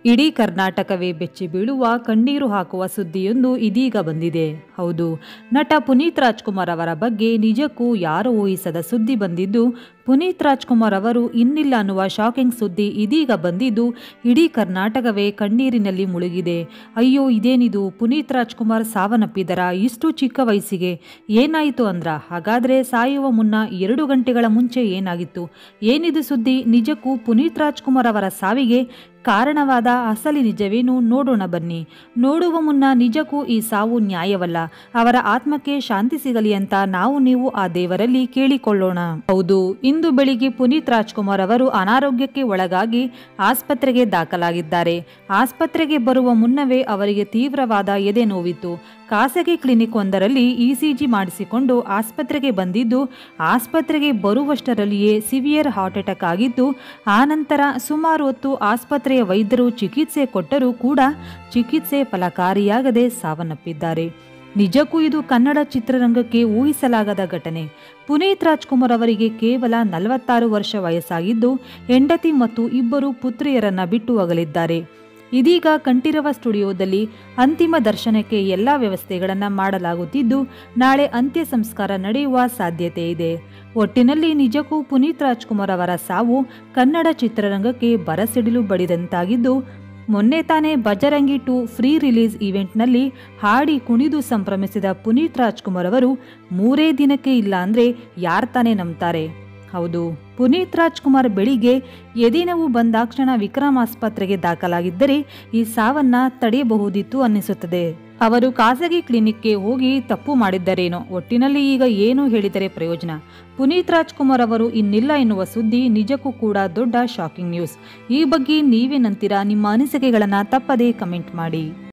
ಇಡೀ ಕರ್ನಾಟಕವೇ ಬೆಚ್ಚಿ ಬೀಳುವ ಕಣ್ಣೀರು ಹಾಕುವ ಸುದ್ದಿಯೊಂದು ಇದೀಗ ಬಂದಿದೆ ಹೌದು ನಟ ಪುನೀತ್ ರಾಜ್ಕುಮಾರ್ ಅವರ ಬಗ್ಗೆ ನಿಜಕ್ಕೂ ಯಾರು ಊಹಿಸದ ಸುದ್ದಿ ಬಂದಿದ್ದು ಪುನೀತ್ ರಾಜ್ಕುಮಾರ್ ಅವರು ಇನ್ನಿಲ್ಲ ಅನ್ನುವ ಶಾಕಿಂಗ್ ಸುದ್ದಿ ಇದೀಗ ಬಂದಿದ್ದು ಇಡೀ ಕರ್ನಾಟಕವೇ ಕಣ್ಣೀರಿನಲ್ಲಿ ಮುಳುಗಿದೆ ಅಯ್ಯೋ ಇದೇನಿದು ಪುನೀತ್ ರಾಜ್ಕುಮಾರ್ ಸಾವನ್ನಪ್ಪಿದರ ಇಷ್ಟು ಚಿಕ್ಕ ವಯಸ್ಸಿಗೆ ಏನಾಯಿತು ಅಂದ್ರ ಹಾಗಾದ್ರೆ ಸಾಯುವ ಮುನ್ನ ಎರಡು ಗಂಟೆಗಳ ಮುಂಚೆ ಏನಾಗಿತ್ತು ಏನಿದು ಸುದ್ದಿ ನಿಜಕ್ಕೂ ಪುನೀತ್ ರಾಜ್ಕುಮಾರ್ ಅವರ ಸಾವಿಗೆ ಕಾರಣವಾದ ಅಸಲಿ ನಿಜವೇನು ನೋಡೋಣ ಬನ್ನಿ ನೋಡುವ ಮುನ್ನ ನಿಜಕ್ಕೂ ಈ ಸಾವು ನ್ಯಾಯವಲ್ಲ ಅವರ ಆತ್ಮಕ್ಕೆ ಶಾಂತಿ ಸಿಗಲಿ ಅಂತ ನಾವು ನೀವು ಆ ದೇವರಲ್ಲಿ ಕೇಳಿಕೊಳ್ಳೋಣ ಹೌದು ಇಂದು ಬೆಳಿಗ್ಗೆ ಪುನೀತ್ ರಾಜ್ಕುಮಾರ್ ಅವರು ಅನಾರೋಗ್ಯಕ್ಕೆ ಒಳಗಾಗಿ ಆಸ್ಪತ್ರೆಗೆ ದಾಖಲಾಗಿದ್ದಾರೆ ಆಸ್ಪತ್ರೆಗೆ ಬರುವ ಮುನ್ನವೇ ಅವರಿಗೆ ತೀವ್ರವಾದ ಎದೆ ನೋವಿತ್ತು ಖಾಸಗಿ ಕ್ಲಿನಿಕ್ ಒಂದರಲ್ಲಿ ಇಸಿಜಿ ಮಾಡಿಸಿಕೊಂಡು ಆಸ್ಪತ್ರೆಗೆ ಬಂದಿದ್ದು ಆಸ್ಪತ್ರೆಗೆ ಬರುವಷ್ಟರಲ್ಲಿಯೇ ಸಿವಿಯರ್ ಹಾರ್ಟ್ ಅಟ್ಯಾಕ್ ಆಗಿದ್ದು ಆನಂತರ ಸುಮಾರು ಹೊತ್ತು ಆಸ್ಪತ್ರೆಯ ವೈದ್ಯರು ಚಿಕಿತ್ಸೆ ಕೊಟ್ಟರೂ ಕೂಡ ಚಿಕಿತ್ಸೆ ಫಲಕಾರಿಯಾಗದೆ ಸಾವನ್ನಪ್ಪಿದ್ದಾರೆ ನಿಜಕ್ಕೂ ಇದು ಕನ್ನಡ ಚಿತ್ರರಂಗಕ್ಕೆ ಊಹಿಸಲಾಗದ ಘಟನೆ ಪುನೀತ್ ರಾಜ್ಕುಮಾರ್ ಅವರಿಗೆ ಕೇವಲ ನಲವತ್ತಾರು ವರ್ಷ ವಯಸ್ಸಾಗಿದ್ದು ಹೆಂಡತಿ ಮತ್ತು ಇಬ್ಬರು ಪುತ್ರಿಯರನ್ನ ಬಿಟ್ಟು ಅಗಲಿದ್ದಾರೆ ಇದೀಗ ಕಂಠೀರವ ಸ್ಟುಡಿಯೋದಲ್ಲಿ ಅಂತಿಮ ದರ್ಶನಕ್ಕೆ ಎಲ್ಲ ವ್ಯವಸ್ಥೆಗಳನ್ನು ಮಾಡಲಾಗುತ್ತಿದ್ದು ನಾಳೆ ಅಂತ್ಯ ಸಂಸ್ಕಾರ ನಡೆಯುವ ಸಾಧ್ಯತೆ ಇದೆ ಒಟ್ಟಿನಲ್ಲಿ ನಿಜಕ್ಕೂ ಪುನೀತ್ ರಾಜ್ಕುಮಾರ್ ಅವರ ಸಾವು ಕನ್ನಡ ಚಿತ್ರರಂಗಕ್ಕೆ ಬರಸಿಡಿಲು ಬಡಿದಂತಾಗಿದ್ದು ಮೊನ್ನೆ ತಾನೇ ಬಜರಂಗಿ ಟು ಫ್ರೀ ರಿಲೀಸ್ ಇವೆಂಟ್ನಲ್ಲಿ ಹಾಡಿ ಕುಣಿದು ಸಂಭ್ರಮಿಸಿದ ಪುನೀತ್ ರಾಜ್ಕುಮಾರ್ ಅವರು ಮೂರೇ ದಿನಕ್ಕೆ ಇಲ್ಲ ಅಂದರೆ ಯಾರು ತಾನೇ ನಂಬ್ತಾರೆ ಹೌದು ಪುನೀತ್ ರಾಜ್ಕುಮಾರ್ ಬೆಳಿಗ್ಗೆ ಎದೆನೋವು ಬಂದಾಕ್ಷಣ ವಿಕ್ರಮ್ ಆಸ್ಪತ್ರೆಗೆ ದಾಖಲಾಗಿದ್ದರೆ ಈ ಸಾವನ್ನ ತಡೆಯಬಹುದಿತ್ತು ಅನ್ನಿಸುತ್ತದೆ ಅವರು ಖಾಸಗಿ ಕ್ಲಿನಿಕ್ಗೆ ಹೋಗಿ ತಪ್ಪು ಮಾಡಿದ್ದರೇನೋ ಒಟ್ಟಿನಲ್ಲಿ ಈಗ ಏನು ಹೇಳಿದರೆ ಪ್ರಯೋಜನ ಪುನೀತ್ ರಾಜ್ಕುಮಾರ್ ಅವರು ಇನ್ನಿಲ್ಲ ಎನ್ನುವ ಸುದ್ದಿ ನಿಜಕ್ಕೂ ಕೂಡ ದೊಡ್ಡ ಶಾಕಿಂಗ್ ನ್ಯೂಸ್ ಈ ಬಗ್ಗೆ ನೀವೇನಂತೀರಾ ನಿಮ್ಮ ಅನಿಸಿಕೆಗಳನ್ನು ತಪ್ಪದೇ ಕಮೆಂಟ್ ಮಾಡಿ